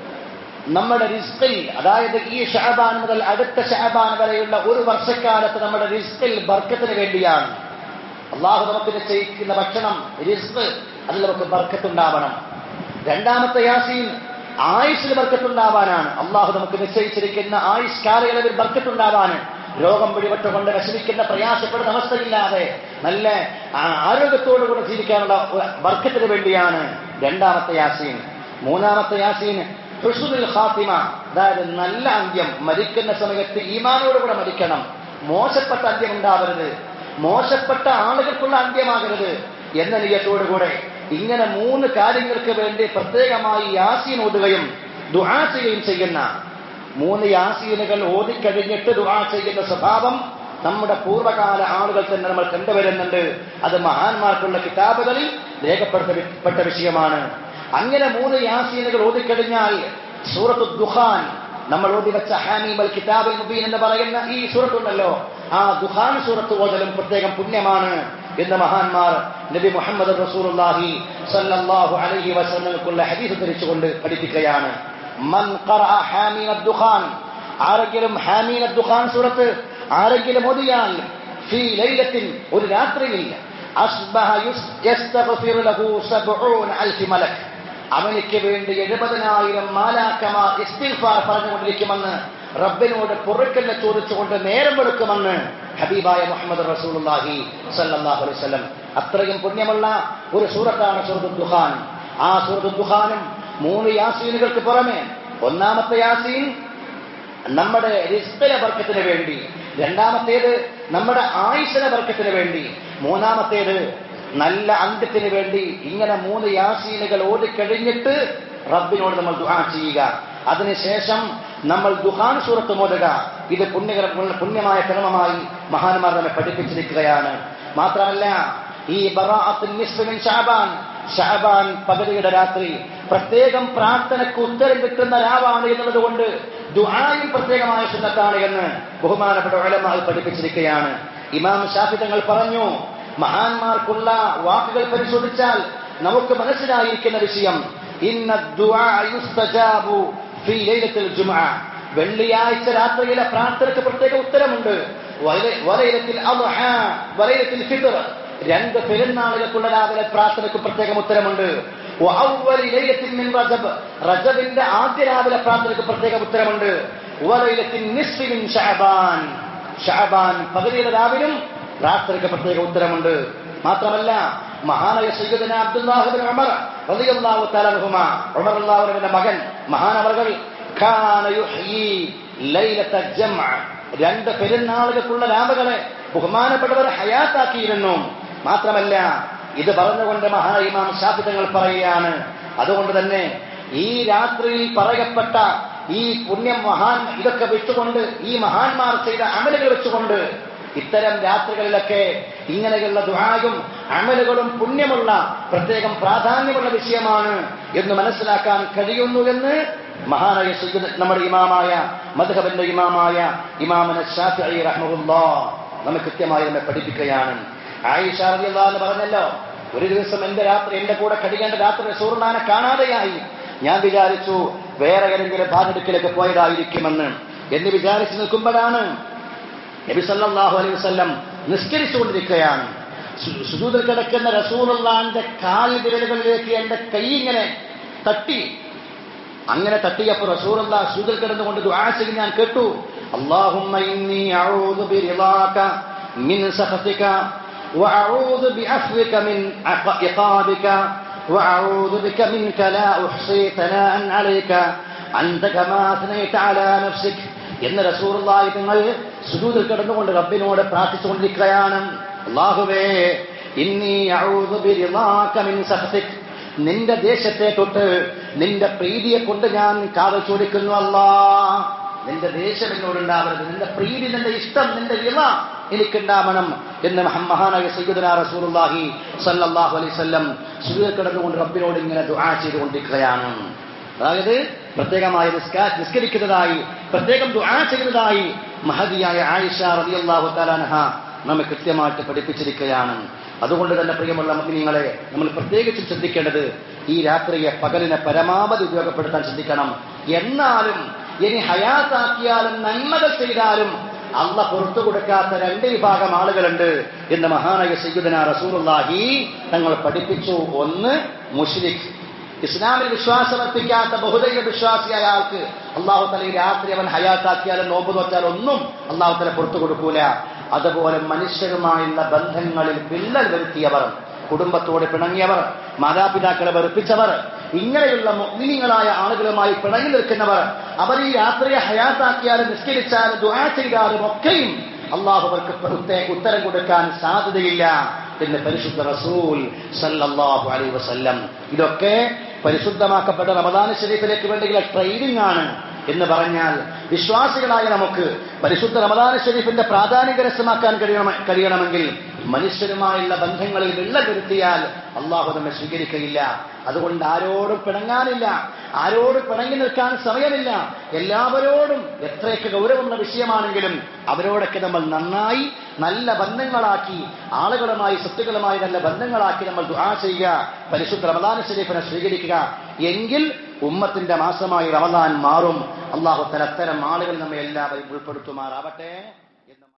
Speaker 1: നമ്മുടെ റിസ്കിൽ അതായത് ഈ ഷാബാൻ മുതൽ അടുത്ത ഷാബാൻ വരെയുള്ള ഒരു വർഷക്കാലത്ത് നമ്മുടെ റിസ്കിൽ ബർക്കത്തിന് വേണ്ടിയാണ് അള്ളാഹു നമുക്ക് നിശ്ചയിക്കുന്ന ഭക്ഷണം റിസ്ക് അതിൽ നമുക്ക് ബർക്കത്തുണ്ടാവണം രണ്ടാമത്തെ യാസീൻ ആയുഷിൽ ബർക്കത്തുണ്ടാവാനാണ് അള്ളാഹു നമുക്ക് നിശ്ചയിച്ചിരിക്കുന്ന ആയുഷ് കാലയളവിൽ ബർക്കത്തുണ്ടാവാന് രോഗം പിടിപെട്ടുകൊണ്ട് വിഷമിക്കുന്ന പ്രയാസപ്പെടുന്ന അവസ്ഥയില്ലാതെ നല്ല ആ, ആരോഗ്യത്തോടുകൂടെ ജീവിക്കാനുള്ള ഒരു ബർക്കത്തിന് വേണ്ടിയാണ് രണ്ടാമത്തെ യാസീൻ മൂന്നാമത്തെ യാസീൻ ഹുസുൽ ഖാത്തിമ അതായത് നല്ല അന്ത്യം മരിക്കുന്ന സമയത്ത് ഈമാനോടുകൂടെ മരിക്കണം മോശപ്പെട്ട അന്ത്യം ഉണ്ടാവരുത് മോശപ്പെട്ട ആളുകൾക്കുള്ള അന്ത്യമാകരുത് എന്ന നിയത്തോടുകൂടെ ഇങ്ങനെ മൂന്ന് കാര്യങ്ങൾക്ക് വേണ്ടി പ്രത്യേകമായി യാസീൻ ഓതുകയും ദുആ ചെയ്യുകയും ചെയ്യുന്ന മൂന്ന് യാസീനുകൾ ഓതിക്കഴിഞ്ഞിട്ട് ദുആ ചെയ്യുന്ന സ്വഭാവം നമ്മുടെ പൂർവ്വകാല ആളുകൾ തന്നെ നമ്മൾ കണ്ടുവരുന്നുണ്ട് അത് മഹാന്മാർക്കുള്ള കിതാബുകളിൽ രേഖപ്പെടുത്തപ്പെട്ട വിഷയമാണ് അങ്ങനെ മൂന്ന് യാസീനുകൾ ഓതിക്കഴിഞ്ഞാൽ സൂറത്തു ദുഹാൻ നമ്മൾ ഓതി വെച്ച ഹാമീം അൽ കിതാബുൽ മുബീൻ എന്ന് പറയുന്ന ഈ സൂറത്തുണ്ടല്ലോ ആ ദുഹാൻ സൂറത്ത് ഓതലും പ്രത്യേകം പുണ്യമാണ് എന്ന് മഹാന്മാർ നബി മുഹമ്മദ് റസൂലുള്ളാഹി സല്ലല്ലാഹു അലൈഹി വസല്ലമക്കുള്ള ഹദീസ് ധരിച്ചുകൊണ്ട് പഠിപ്പിക്കുകയാണ് മൻ ഖറഅ ഹാമീം അദ്ദുഖാൻ ആരെങ്കിലും ഹാമീം അദ്ദുഖാൻ സൂറത്ത് ആരെങ്കിലും ഓതിയാൽ ഫീ ലൈലത്തിൻ ഒരു രാത്രിയിൽ അസ്ബഹ യുസ് യസ്തഗ്ഫിറു ലഹു സബ്ഊന അൽഫി മലക് അവനിക്ക് വേണ്ടി എഴുപതിനായിരം മാലാക്കമാർ ഇസ്തിഗ്ഫാർ പറഞ്ഞുകൊണ്ടിരിക്കുമെന്ന് റബ്ബിനോട് പൊറുക്കല്ല ചോദിച്ചുകൊണ്ട് നേരം വെളുക്കുമെന്ന് ഹബീബായ മുഹമ്മദ് റസൂലുള്ളാഹി സല്ലല്ലാഹു അലൈഹി വസല്ലം അത്രയും പുണ്യമുള്ള ഒരു സൂറത്താണ് സൂറത്തു ദുഹാൻ ആ സൂറത്തു ദുഹാനും മൂന്ന് യാസീനുകൾക്ക് പുറമെ ഒന്നാമത്തെ യാസീൻ നമ്മുടെ റിസ്കിലെ വർക്കത്തിന് വേണ്ടി രണ്ടാമത്തേത് നമ്മുടെ ആയുസിന്റെ വർക്കത്തിന് വേണ്ടി മൂന്നാമത്തേത് നല്ല അന്ത്യത്തിന് വേണ്ടി ഇങ്ങനെ മൂന്ന് യാസീനുകൾ ഓടിക്കഴിഞ്ഞിട്ട് റബ്ബിനോട് നമ്മൾ ദുആ ചെയ്യുക അതിനുശേഷം നമ്മൾ ദുഹാൻ സൂറത്ത് മോതുക ഇത് പുണ്യകര പുണ്യമായ കർമ്മമായി മഹാന്മാർ നമ്മെ പഠിപ്പിച്ചിരിക്കുകയാണ് മാത്രമല്ല ഈ ബറാഅത്തുൻ നിസ്ഫ് മിൻ ഷഅബാൻ ഷഅബാൻ പകലിയുടെ രാത്രി പ്രത്യേകം പ്രാർത്ഥനയ്ക്ക് ഉത്തരം കിട്ടുന്ന രാവാണ് എന്നുള്ളത് കൊണ്ട് ദുആയും പ്രത്യേകമായ സുന്നത്താണ് എന്ന് ബഹുമാനപ്പെട്ട ഉലമാൽ പഠിപ്പിച്ചിരിക്കുകയാണ് ഇമാം ഷാഫി തങ്ങൾ പറഞ്ഞു മഹാന്മാർക്കുള്ള വാക്കുകൾ പരിശോധിച്ചാൽ നമുക്ക് മനസ്സിലായിരിക്കുന്ന വിഷയം ഇന്ന ദുആ യുസ്തജാബു ഫീ ലൈലത്തുൽ ജുമുഅ വെള്ളിയാഴ്ച രാത്രിയിലെ പ്രാർത്ഥനയ്ക്ക് പ്രത്യേക ഉത്തരമുണ്ട് വല- വലയിലത്തിൽ അദ്ഹ, വലയിലത്തിൽ ഫിത്ർ രണ്ട് പെരുന്നാളുകൾക്കുള്ള രാവിലെ പ്രാർത്ഥനയ്ക്ക് പ്രത്യേകം ഉത്തരമുണ്ട് വഅവ്വലി ലൈലത്തിൻ മിൻ റജബ് റജബിന്റെ ആദ്യ രാവിലെ പ്രാർത്ഥനയ്ക്ക് പ്രത്യേക ഉത്തരമുണ്ട് വലയിലത്തിൻ നിസ്ഫി മിൻ ഷഅബാൻ ഷഅബാൻ പകുതിയുടെ രാവിലും പ്രാർത്ഥനയ്ക്ക് പ്രത്യേക ഉത്തരമുണ്ട് മാത്രമല്ല മഹാനായ സയ്യിദന അബ്ദുല്ലാഹ് ബിൻ ഉമർ റളിയല്ലാഹു തആല അൻഹുമ ഉമർ അല്ലാഹുവിന്റെ മകൻ മഹാനവർകൾ കാന യുഹ്യി ലൈലത്ത ജംഅ രണ്ട് പെരുന്നാളുകൾക്കുള്ള രാവുകളെ ബഹുമാനപ്പെട്ടവർ ഹയാത്താക്കിയിരുന്നു മാത്രമല്ല ഇത് പറഞ്ഞുകൊണ്ട് മഹാ ഇമാം ഷാഫി തങ്ങൾ പറയുകയാണ് അതുകൊണ്ട് തന്നെ ഈ രാത്രിയിൽ പറയപ്പെട്ട ഈ പുണ്യം മഹാൻ ഇതൊക്കെ വെച്ചുകൊണ്ട് ഈ മഹാന്മാർ ചെയ്ത അമലുകൾ വെച്ചുകൊണ്ട് ഇത്തരം രാത്രികളിലൊക്കെ ഇങ്ങനെയുള്ള ദുആയും അമലുകളും പുണ്യമുള്ള പ്രത്യേകം പ്രാധാന്യമുള്ള വിഷയമാണ് എന്ന് മനസ്സിലാക്കാൻ കഴിയുന്നു എന്ന് മഹാനായ സയ്യിദ് നമ്മുടെ ഇമാമായ മദ്ഹബിന്റെ ഇമാമായ ഇമാമന ഷാഫിഈ റഹ്മഹുല്ലാ നമ്മെ കൃത്യമായി നമ്മെ പഠിപ്പിക്കുകയാണ് ആയിഷ റളിയല്ലാഹു എന്ന് പറഞ്ഞല്ലോ ഒരു ദിവസം എന്റെ രാത്രി എന്റെ കൂടെ കഴിയേണ്ട രാത്രി റസൂലുള്ളാഹിനെ കാണാതെയായി ഞാൻ വിചാരിച്ചു വേറെ ഏതെങ്കിലും ഭാഗടുക്കിലേക്ക് പോയതായിരിക്കുമെന്ന് എന്ന് വിചാരിച്ചു നിൽക്കുമ്പോഴാണ് നബി സല്ലല്ലാഹു അലൈഹി വസല്ലം നിസ്കരിച്ചുകൊണ്ടിരിക്കുകയാണ് സു- സുജൂദിൽ കിടക്കുന്ന റസൂലുള്ളാന്റെ കാൽ വിരലുകളിലേക്ക് എന്റെ കൈ ഇങ്ങനെ തട്ടി അങ്ങനെ തട്ടിയപ്പോൾ റസൂലുള്ള സുജൂദിൽ കിടന്നുകൊണ്ട് ദുആ ചെയ്ത് ഞാൻ കേട്ടു അല്ലാഹുമ്മ ഇന്നി അഊദു ബിറിളാക മിൻ സഖതിക وأعوذ بعفوك من عق- عقابك وأعوذ بك منك لا أحصي ثناء عليك أنت كما أثنيت على نفسك എന്ന് റസൂറുള്ളാഹി നിങ്ങൾ സുജൂദിൽ കിടന്നുകൊണ്ട് റബ്ബിനോട് പ്രാർത്ഥിച്ചുകൊണ്ടിരിക്കുകയാണ് അല്ലാഹുവേ ഇന്നി അഊദു ബിറിളാക മിൻ സഖതിക് നിന്റെ ദേശത്തെ തൊട്ട് നിന്റെ പ്രീതിയെ കൊണ്ട് ഞാൻ കാവൽ ചോദിക്കുന്നു അല്ലാ നിന്റെ ദേശം എന്നോടുണ്ടാവരുത് നിന്റെ പ്രീതി നിന്റെ ഇഷ്ടം നിന്റെ വിള എനിക്കുണ്ടാവണം എന്ന് മഹ- മഹാനായ സയ്യിദുന റസൂലുള്ളാഹി സല്ലല്ലാഹു അലൈഹി വസല്ലം സുജൂദിൽ കിടന്നുകൊണ്ട് റബ്ബിനോട് ഇങ്ങനെ ദുആ ചെയ്തുകൊണ്ടിരിക്കുകയാണ് അതായത് പ്രത്യേകമായി നിസ്കാ നിസ്കരിക്കുന്നതായി പ്രത്യേകം ദുആ ചെയ്യുന്നതായി മഹദിയായ ആയിഷ റളിയല്ലാഹു തആലാൻഹ നമ്മെ കൃത്യമായിട്ട് പഠിപ്പിച്ചിരിക്കുകയാണ് അതുകൊണ്ട് തന്നെ പ്രിയമുള്ള മുഗ്നിങ്ങളെ നമ്മൾ പ്രത്യേകിച്ചും ശ്രദ്ധിക്കേണ്ടത് ഈ രാത്രിയെ പകലിനെ പരമാവധി ഉപയോഗപ്പെടുത്താൻ ശ്രദ്ധിക്കണം എന്നാലും ഇനി ഹയാത്താക്കിയാലും നന്മകൾ ചെയ്താലും അള്ള പുറത്തു കൊടുക്കാത്ത രണ്ട് വിഭാഗം ആളുകളുണ്ട് എന്ന് മഹാനായ സയ്യിദന റസൂലുള്ളാഹി തങ്ങൾ പഠിപ്പിച്ചു ഒന്ന് മുഷ്രിഖ് ഇസ്ലാമിൽ വിശ്വാസമർപ്പിക്കാത്ത ബഹുദൈവ വിശ്വാസിയായ ആൾക്ക് അള്ളാഹു തല ഈ രാത്രി അവൻ ഹയാത്താക്കിയാലും നോമ്പ് നോറ്റാലും ഒന്നും അള്ളാഹു തല പുറത്തു കൊടുക്കൂല അതുപോലെ മനുഷ്യരുമായുള്ള ബന്ധങ്ങളിൽ വിള്ളൽ വരുത്തിയവർ കുടുംബത്തോട് പിണങ്ങിയവർ മാതാപിതാക്കളെ വെറുപ്പിച്ചവർ ഇങ്ങനെയുള്ള മുഗ്നിങ്ങളായ ആളുകളുമായി പിണങ്ങി നിൽക്കുന്നവർ അവർ ഈ രാത്രിയെ ഹയാത്താക്കിയാലും നിസ്കരിച്ചാലും ദുആ ചെയ്താലും ഒക്കെയും അള്ളാഹു അവർക്ക് ഉത്ത- ഉത്തരം കൊടുക്കാൻ സാധ്യതയില്ല എന്ന് പരിശുദ്ധ റസൂൽ സല്ലല്ലാഹു അലൈഹി വസല്ലം ഇതൊക്കെ പരിശുദ്ധമാക്കപ്പെട്ട റമദാൻ ശരീഫിലേക്ക് വേണ്ടിയുള്ള ട്രെയിനിങ് ആണ് എന്ന് പറഞ്ഞാൽ വിശ്വാസികളായ നമുക്ക് പരിശുദ്ധ റമദാൻ ഷരീഫിന്റെ പ്രാധാന്യം കരസ്ഥമാക്കാൻ കഴിയണമ കഴിയണമെങ്കിൽ മനുഷ്യരുമായുള്ള ബന്ധങ്ങളിൽ വിള്ളൽ വരുത്തിയാൽ അള്ളാഹു നമ്മെ സ്വീകരിക്കയില്ല അതുകൊണ്ട് ആരോടും പിണങ്ങാനില്ല ആരോടും പിണങ്ങി നിൽക്കാൻ സമയമില്ല എല്ലാവരോടും എത്രയൊക്കെ ഗൗരവമുള്ള വിഷയമാണെങ്കിലും അവരോടൊക്കെ നമ്മൾ നന്നായി നല്ല ബന്ധങ്ങളാക്കി ആളുകളുമായി സ്വത്തുക്കളുമായി നല്ല ബന്ധങ്ങളാക്കി നമ്മൾ ദുആ ചെയ്യുക പരിശുദ്ധ റമദാൻ ഷരീഫിനെ സ്വീകരിക്കുക എങ്കിൽ ഉമ്മത്തിന്റെ മാസമായി റമദാൻ മാറും അള്ളാഹു തല അത്തരം ആളുകൾ നമ്മെ എല്ലാവരും ഉൾപ്പെടുത്തുമാറാവട്ടെ